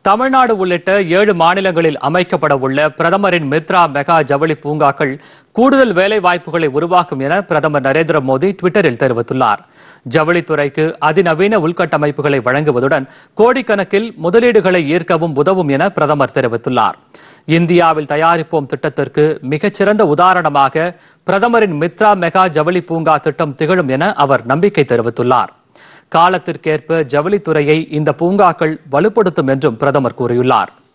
தமிழ்நாடு உள்ளிட்ட ஏழு மாநிலங்களில் அமைக்கப்பட உள்ள பிரதமரின் மித்ரா மெகா ஜவுளி பூங்காக்கள் கூடுதல் வேலை வாய்ப்புகளை உருவாக்கும் என பிரதமர் நரேந்திர மோடி ட்விட்டரில் தெரிவித்துள்ளார் ஜவுளித்துறைக்கு அதிநவீன உள்கட்டமைப்புகளை வழங்குவதுடன் கோடிக்கணக்கில் முதலீடுகளை ஈர்க்கவும் உதவும் என பிரதமர் தெரிவித்துள்ளார் இந்தியாவில் தயாரிப்போம் திட்டத்திற்கு மிகச்சிறந்த உதாரணமாக பிரதமரின் மித்ரா மெகா ஜவுளி பூங்கா திட்டம் திகழும் என அவர் நம்பிக்கை தெரிவித்துள்ளார் காலத்திற்கேற்ப ஜவுளித்துறையை இந்த பூங்காக்கள் வலுப்படுத்தும் என்றும் பிரதமர் கூறியுள்ளார்